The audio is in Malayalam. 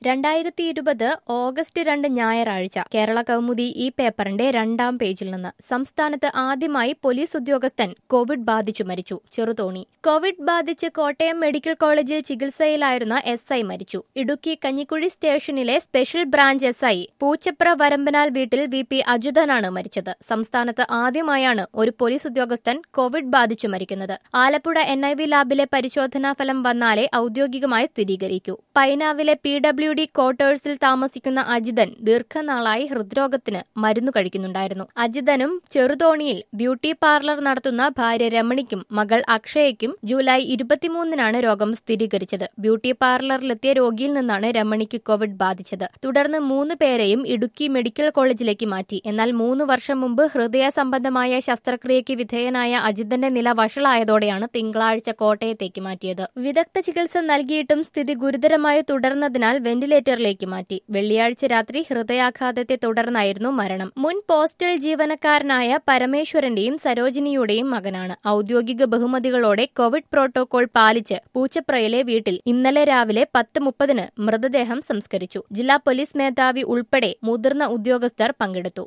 രണ്ടായിരത്തി ഇരുപത് ഓഗസ്റ്റ് രണ്ട് ഞായറാഴ്ച കേരള കൗമുദി ഈ പേപ്പറിന്റെ രണ്ടാം പേജിൽ നിന്ന് സംസ്ഥാനത്ത് ആദ്യമായി പോലീസ് ഉദ്യോഗസ്ഥൻ കോവിഡ് ബാധിച്ചു മരിച്ചു ചെറുതോണി കോവിഡ് ബാധിച്ച് കോട്ടയം മെഡിക്കൽ കോളേജിൽ ചികിത്സയിലായിരുന്ന എസ് ഐ മരിച്ചു ഇടുക്കി കഞ്ഞിക്കുഴി സ്റ്റേഷനിലെ special branch S I Poochapra Varambanal വീട്ടിൽ വി പി അജുതനാണ് മരിച്ചത് സംസ്ഥാനത്ത് ആദ്യമായാണ് ഒരു പോലീസ് ഉദ്യോഗസ്ഥൻ കോവിഡ് ബാധിച്ചു മരിക്കുന്നത് ആലപ്പുഴ എൻ ഐ വി ലാബിലെ പരിശോധനാ ഫലം വന്നാലേ ഔദ്യോഗികമായി സ്ഥിരീകരിക്കൂ പൈനാവിലെ പി ഡബ്ല്യു ഡി ക്വാർട്ടേഴ്സിൽ താമസിക്കുന്ന അജിതൻ ദീർഘനാളായി ഹൃദ്രോഗത്തിന് മരുന്ന് കഴിക്കുന്നുണ്ടായിരുന്നു അജിതനും ചെറുതോണിയിൽ ബ്യൂട്ടി പാർലർ നടത്തുന്ന ഭാര്യ രമണിക്കും മകൾ അക്ഷയയ്ക്കും ജൂലൈ ഇരുപത്തിമൂന്നിനാണ് രോഗം സ്ഥിരീകരിച്ചത് ബ്യൂട്ടി പാർലറിലെത്തിയ രോഗിയിൽ നിന്നാണ് രമണിക്ക് കോവിഡ് ബാധിച്ചത് തുടർന്ന് മൂന്ന് പേരെയും ഇടുക്കി മെഡിക്കൽ കോളേജിലേക്ക് മാറ്റി എന്നാൽ മൂന്ന് വർഷം മുമ്പ് ഹൃദയ സംബന്ധമായ ശസ്ത്രക്രിയയ്ക്ക് വിധേയനായ അജിതന്റെ നില വഷളായതോടെയാണ് തിങ്കളാഴ്ച കോട്ടയത്തേക്ക് മാറ്റിയത് വിദഗ്ധ ചികിത്സ നൽകിയിട്ടും സ്ഥിതി ഗുരുതരമായി തുടർന്നതിനാൽ വെന്റിലേറ്ററിലേക്ക് മാറ്റി വെള്ളിയാഴ്ച രാത്രി ഹൃദയാഘാതത്തെ തുടർന്നായിരുന്നു മരണം മുൻ പോസ്റ്റൽ ജീവനക്കാരനായ പരമേശ്വരന്റെയും സരോജിനിയുടെയും മകനാണ് ഔദ്യോഗിക ബഹുമതികളോടെ കോവിഡ് പ്രോട്ടോകോൾ പാലിച്ച് പൂച്ചപ്രയിലെ വീട്ടിൽ ഇന്നലെ രാവിലെ പത്ത് മുപ്പതിന് മൃതദേഹം സംസ്കരിച്ചു ജില്ലാ പോലീസ് മേധാവി ഉൾപ്പെടെ മുതിർന്ന ഉദ്യോഗസ്ഥർ പങ്കെടുത്തു